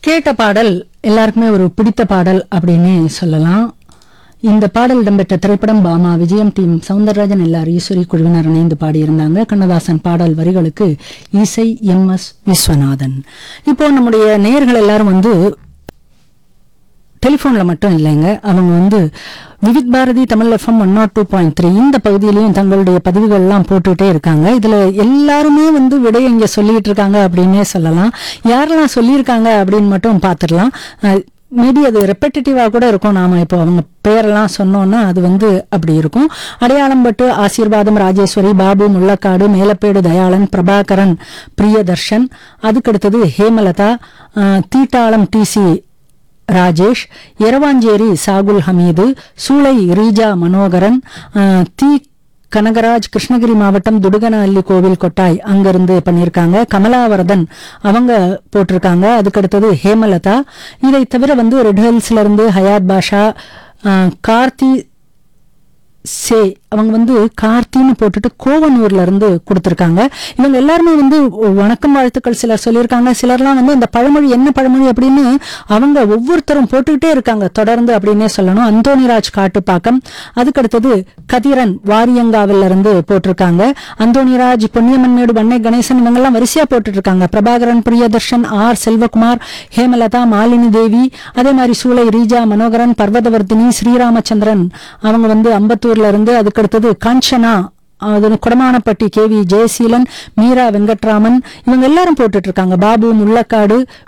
கேட்ட பாடல் எல்லாருக்குமே ஒரு பிடித்த பாடல் அப்படின்னு சொல்லலாம் இந்த பாடல் இடம்பெற்ற திரைப்படம் பாமா விஜயம் டீம் சவுந்தரராஜன் எல்லார் ஈஸ்வரி குழுவினர் இணைந்து பாடியிருந்தாங்க கண்ணதாசன் பாடல் வரிகளுக்கு இசை எம் எஸ் விஸ்வநாதன் இப்போ நம்முடைய நேயர்கள் எல்லாரும் வந்து டெலிஃபோன்ல மட்டும் இல்லைங்க அவங்க வந்து Vividh Bharati Tamil FM one naught two point three இந்த பகுதியிலையும் தங்களுடைய பதிவுகள்லாம் போட்டுட்டே இருக்காங்க இதுல எல்லாருமே வந்து விடை இங்க சொல்லிட்டு இருக்காங்க அப்படின்னே சொல்லலாம் யாரெல்லாம் சொல்லியிருக்காங்க அப்படின்னு மட்டும் பார்த்துடலாம் மேபி அது ரெப்படிட்டிவாக கூட இருக்கும் நாம இப்போ அவங்க பெயரெல்லாம் சொன்னோம்னா அது வந்து அப்படி இருக்கும் அடையாளம்பட்டு ஆசீர்வாதம் ராஜேஸ்வரி பாபு முள்ளக்காடு மேலப்பேடு தயாளன் பிரபாகரன் பிரியதர்ஷன் அதுக்கடுத்தது ஹேமலதா அஹ், தீட்டாளம் டிசி ராஜேஷ் எரவாஞ்சேரி சாகுல் ஹமீது சூளை ரீஜா மனோகரன் அஹ், தி கனகராஜ் கிருஷ்ணகிரி மாவட்டம் துடுகனஅள்ளி கோவில் கொட்டாய் அங்கிருந்து பண்ணியிருக்காங்க கமலாவரதன் அவங்க போட்டிருக்காங்க அதுக்கடுத்தது ஹேமலதா இதை தவிர வந்து ரெட் ஹில்ஸ்ல இருந்து ஹயாத் பாஷா அஹ், கார்த்தி சே அவங்க வந்து கார்த்தின்னு போட்டுட்டு கோவனூர்ல இருந்து கொடுத்திருக்காங்க இவங்க எல்லாருமே வந்து வணக்கம் வாழ்த்துக்கள் சிலர் சொல்லியிருக்காங்க சிலர்லாம் வந்து இந்த பழமொழி என்ன பழமொழி அப்படின்னு அவங்க ஒவ்வொருத்தரும் போட்டுக்கிட்டே இருக்காங்க தொடர்ந்து அப்படின்னே சொல்லணும் அந்தோணிராஜ் காட்டுப்பாக்கம் அதுக்கடுத்தது கதிரன் வாரியங்காவில இருந்து போட்டிருக்காங்க அந்தோணிராஜ் பொன்னியம்மன்மேடு வண்ணை கணேசன் இவங்கெல்லாம் வரிசையா போட்டுட்டு இருக்காங்க பிரபாகரன் பிரியதர்ஷன் ஆர் செல்வகுமார் ஹேமலதா மாலினி தேவி அதே மாதிரி சூளை ரீஜா மனோகரன் பர்வதவர்தினி ஸ்ரீராமச்சந்திரன் அவங்க வந்து அம்பத்தூர்ல இருந்து அதுக்கடுத்தது காஞ்சனா அது குடமானப்பட்டி கேவி ஜெயசீலன் மீரா வெங்கட்ராமன் இவங்க எல்லாரும் போட்டுட்டு இருக்காங்க பாபு முள்ளக்காடு